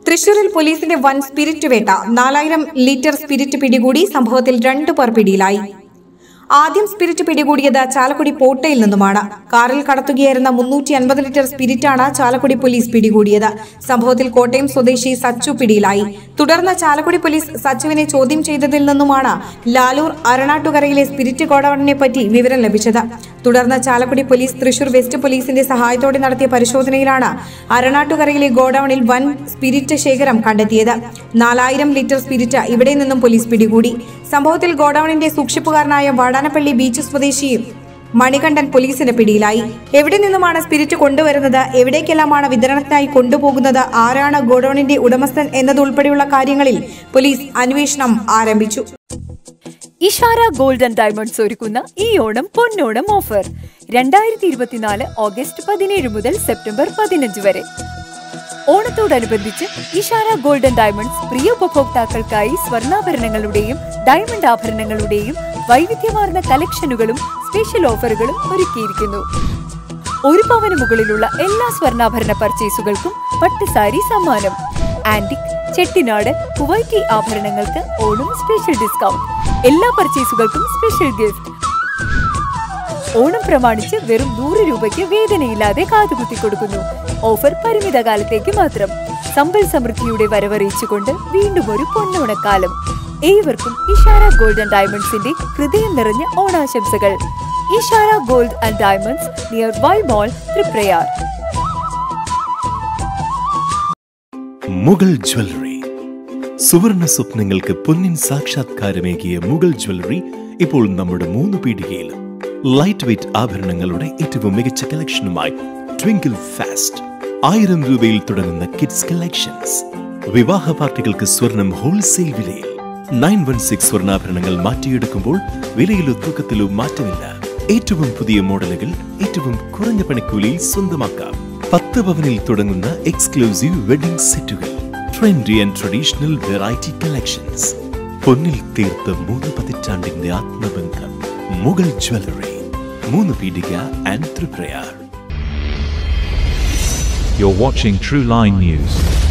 തൃശൂരിൽ പോലീസിന്റെ വൻ സ്പിരിറ്റ് വേട്ട നാലായിരം ലിറ്റർ സ്പിരിറ്റ് പിടികൂടി സംഭവത്തിൽ രണ്ടു പേർ പിടിയിലായി ആദ്യം സ്പിരിറ്റ് പിടികൂടിയത് ചാലക്കുടി പോട്ടയിൽ നിന്നുമാണ് കാറിൽ കടത്തുകയായിരുന്ന മുന്നൂറ്റി അൻപത് ലിറ്റർ സ്പിരിറ്റാണ് ചാലക്കുടി പോലീസ് പിടികൂടിയത് സംഭവത്തിൽ കോട്ടയം സ്വദേശി സച്ചു പിടിയിലായി തുടർന്ന് ചാലക്കുടി പോലീസ് സച്ചുവിനെ ചോദ്യം ചെയ്തതിൽ നിന്നുമാണ് ലാലൂർ അരണാട്ടുകരയിലെ സ്പിരിറ്റ് ഗോഡൌണിനെ പറ്റി വിവരം ലഭിച്ചത് തുടർന്ന് ചാലക്കുടി പോലീസ് തൃശൂർ വെസ്റ്റ് പോലീസിന്റെ സഹായത്തോടെ നടത്തിയ പരിശോധനയിലാണ് അരണാട്ടുകരയിലെ ഗോഡൌണിൽ വൻ സ്പിരിറ്റ് ശേഖരം കണ്ടെത്തിയത് നാലായിരം ലിറ്റർ സ്പിരിറ്റ് ഇവിടെ നിന്നും പോലീസ് പിടികൂടി സംഭവത്തിൽ ഗോഡൌണിന്റെ സൂക്ഷിപ്പുകാരനായ വാടാനപ്പള്ളി ബീച്ച് സ്വദേശി മണികണ്ഠൻ പോലീസിന്റെ പിടിയിലായി എവിടെ നിന്നുമാണ് സ്പിരിറ്റ് കൊണ്ടുവരുന്നത് എവിടേക്കെല്ലാമാണ് വിതരണത്തിനായി കൊണ്ടുപോകുന്നത് ആരാണ് ഗോഡൌണിന്റെ ഉടമസ്ഥൻ എന്നതുൾപ്പെടെയുള്ള കാര്യങ്ങളിൽ പോലീസ് അന്വേഷണം ആരംഭിച്ചു ഇഷാര ഗോൾഡ് ആൻഡ് ഡയമണ്ട്സ് ഒരുക്കുന്ന ഈ ഓണം പൊന്നോണം ഓഫർ രണ്ടായിരത്തി ഇരുപത്തിനാല് ഓഗസ്റ്റ് പതിനേഴ് മുതൽ സെപ്റ്റംബർ പതിനഞ്ച് വരെ ഓണത്തോടനുബന്ധിച്ച് ഇഷാര ഗോൾഡ് ആൻഡ് ഡയമണ്ട്സ് പ്രിയ ഉപഭോക്താക്കൾക്കായി സ്വർണ്ണാഭരണങ്ങളുടെയും ഡയമണ്ട് ആഭരണങ്ങളുടെയും വൈവിധ്യമാർന്ന കളക്ഷനുകളും സ്പെഷ്യൽ ഓഫറുകളും ഒരുക്കിയിരിക്കുന്നു ഒരു പവന് മുകളിലുള്ള എല്ലാ സ്വർണ്ണാഭരണ പർച്ചേസുകൾക്കും പട്ടുസാരി സമ്മാനം ആന്റിക് ചെട്ടിനാട് കുവൈറ്റി ആഭരണങ്ങൾക്ക് ഓണം സ്പെഷ്യൽ ഡിസ്കൗണ്ട് എല്ലാ പർച്ചേസുകൾക്കും സ്പെഷ്യൽ ഗിഫ്റ്റ് ഓണം പ്രമാണിച്ച് വെറും നൂറ് രൂപയ്ക്ക് വേദനയില്ലാതെ കാതുകുത്തി കൊടുക്കുന്നു ഓഫർ പരിമിത കാലത്തേക്ക് മാത്രം സമ്പൽ സമൃദ്ധിയുടെ വരവറിയിച്ചുകൊണ്ട് വീണ്ടും ഒരു പൊന്നോണക്കാലം ഏവർക്കും ഇഷാര ഗോൾഡ് ആൻഡ് ഡയമണ്ട്സിന്റെ ഹൃദയം നിറഞ്ഞ ഓണാശംസകൾ Ishara gold and diamonds near Y mall Triprayar Mughal jewellery സുവർണ സ്വപ്നങ്ങൾക്ക് പൊന്നിൻ സാക്ഷാത്കാരമേകിയ മുഗൾ ജ്വല്ലറി ഇപ്പോൾ നമ്മുടെ മൂന്ന് പീടികയിലും ലൈറ്റ് വെയ്റ്റ് ആഭരണങ്ങളുടെ ഏറ്റവും മികച്ച കളക്ഷനുമായി ട്വിങ്കിൾ ഫാസ്റ്റ് ആയിരം രൂപയിൽ തുടങ്ങുന്ന കിഡ്സ് കളക്ഷൻസ് വിവാഹ പാർട്ടികൾക്ക് സ്വർണം ഹോൾസെയിൽ വിലയിൽ നയൻ വൺ സിക്സ് സ്വർണ്ണാഭരണങ്ങൾ മാറ്റിയെടുക്കുമ്പോൾ വിലയിലോ തൂക്കത്തിലോ മാറ്റമില്ല ഏറ്റവും പുതിയ മോഡലുകൾ ഏറ്റവും കുറഞ്ഞ പണിക്കൂലിയിൽ സ്വന്തമാക്കാം പത്ത് പവനിൽ തുടങ്ങുന്ന എക്സ്ക്ലൂസീവ് വെഡിംഗ് സെറ്റുകൾ trendy and traditional variety collections പൊന്നിൽ തീർത്ത മൂന്ന് പതിറ്റാണ്ടിന്റെ ആത്മബന്ധം Mughal jewellery Moonupeedika and Triprayar You're watching True Line News.